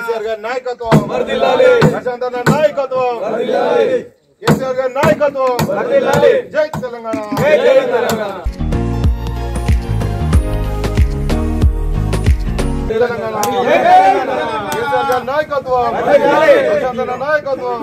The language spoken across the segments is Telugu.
కేసీఆర్ గారి నాయకత్వం ప్రశాంత్ అన్న నాయకత్వం కేసీఆర్ గారి నాయకత్వం జై తెలంగాణ తెలంగాణ కేసీఆర్ గారి నాయకత్వం ప్రశాంత్ అన్న నాయకత్వం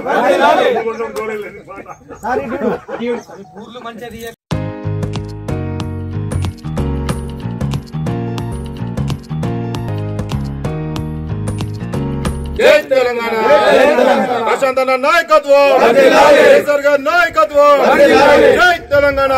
జై తెలంగాణ ప్రశాంత్ అన్న నాయకత్వం కేసీఆర్ గారి నాయకత్వం జై తెలంగాణ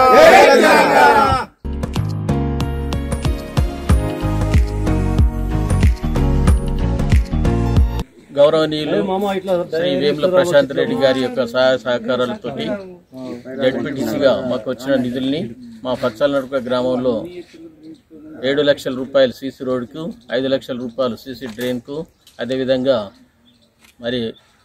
గౌరవనీయులు శ్రీ వేముల ప్రశాంత్ రెడ్డి గారి యొక్క సహాయ సహకారాలతో జడ్పీటీసీగా మాకు వచ్చిన నిధుల్ని మా పచ్చాలనడుక గ్రామంలో ఏడు లక్షల రూపాయలు సీసీ రోడ్కు ఐదు లక్షల రూపాయలు సీసీ డ్రైన్కు అదేవిధంగా మరి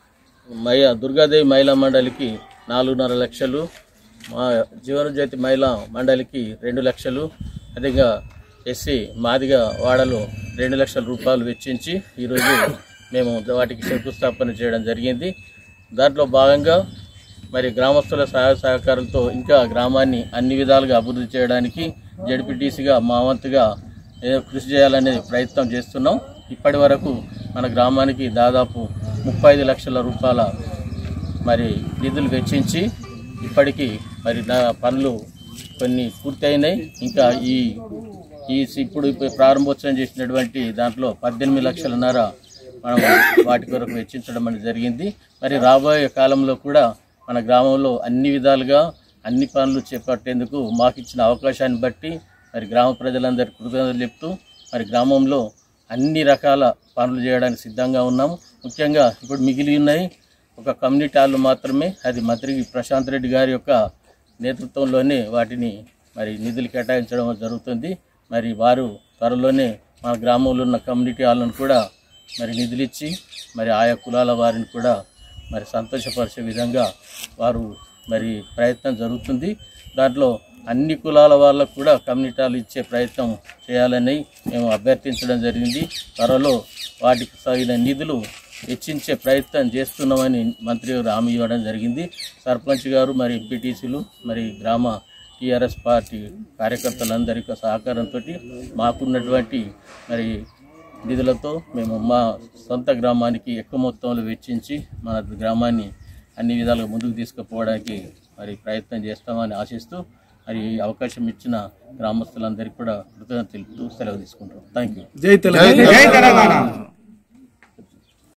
మయ దుర్గాదేవి మహిళా మండలికి నాలుగున్నర లక్షలు మా జీవనజ్యోతి మహిళా మండలికి రెండు లక్షలు అదేగా ఎస్సీ మాదిగ వాడలో రెండు లక్షల రూపాయలు వెచ్చించి ఈరోజు మేము వాటికి శంకుస్థాపన చేయడం జరిగింది దాంట్లో భాగంగా మరి గ్రామస్తుల సహాయ సహకారాలతో ఇంకా గ్రామాన్ని అన్ని విధాలుగా అభివృద్ధి చేయడానికి జడ్పీటీసీగా మా వంతుగా ఏదో కృషి చేయాలనే ప్రయత్నం చేస్తున్నాం ఇప్పటి వరకు మన గ్రామానికి దాదాపు ముప్పై ఐదు లక్షల రూపాయల మరి నిధులు వెచ్చించి ఇప్పటికీ మరి నా పనులు కొన్ని పూర్తయినాయి ఇంకా ఈ ఈ ఇప్పుడు ఇప్పుడు ప్రారంభోత్సవం చేసినటువంటి దాంట్లో పద్దెనిమిది లక్షలన్నర మనం వాటి కొరకు వెచ్చించడం అనేది జరిగింది మరి రాబోయే కాలంలో కూడా మన గ్రామంలో అన్ని విధాలుగా అన్ని పనులు చేపట్టేందుకు మాకు ఇచ్చిన అవకాశాన్ని బట్టి మరి గ్రామ ప్రజలందరికీ కృతజ్ఞతలు చెప్తూ మరి గ్రామంలో అన్ని రకాల పనులు చేయడానికి సిద్ధంగా ఉన్నాము ముఖ్యంగా ఇప్పుడు మిగిలి ఉన్నాయి ఒక కమ్యూనిటీ హాల్ మాత్రమే అది మంత్రి ప్రశాంత్ రెడ్డి గారి యొక్క నేతృత్వంలోనే వాటిని మరి నిధులు కేటాయించడం జరుగుతుంది మరి వారు త్వరలోనే మన గ్రామంలో ఉన్న కమ్యూనిటీ హాల్ను కూడా మరి నిధులు ఇచ్చి మరి ఆయా కులాల వారిని కూడా మరి సంతోషపరిచే విధంగా వారు మరి ప్రయత్నం జరుగుతుంది దాంట్లో అన్ని కులాల వాళ్ళకు కూడా కమ్యూనిటీ హాల్ ఇచ్చే ప్రయత్నం చేయాలని మేము అభ్యర్థించడం జరిగింది త్వరలో వాటికి తగిన నిధులు వెచ్చించే ప్రయత్నం చేస్తున్నామని మంత్రి గారు హామీ ఇవ్వడం జరిగింది సర్పంచ్ గారు మరి ఎంపీటీసీలు మరి గ్రామ టీఆర్ఎస్ పార్టీ కార్యకర్తలందరి యొక్క సహకారంతో మాకున్నటువంటి మరి నిధులతో మేము మా సొంత గ్రామానికి ఎక్కువ మొత్తంలో వెచ్చించి మన గ్రామాన్ని అన్ని విధాలుగా ముందుకు తీసుకుపోవడానికి మరి ప్రయత్నం చేస్తామని ఆశిస్తూ మరి ఈ అవకాశం ఇచ్చిన గ్రామస్తులందరికీ కూడా కృతజ్ఞత తెలుపుతూ సెలవు తీసుకుంటాం థ్యాంక్ యూ జై తెలంగాణ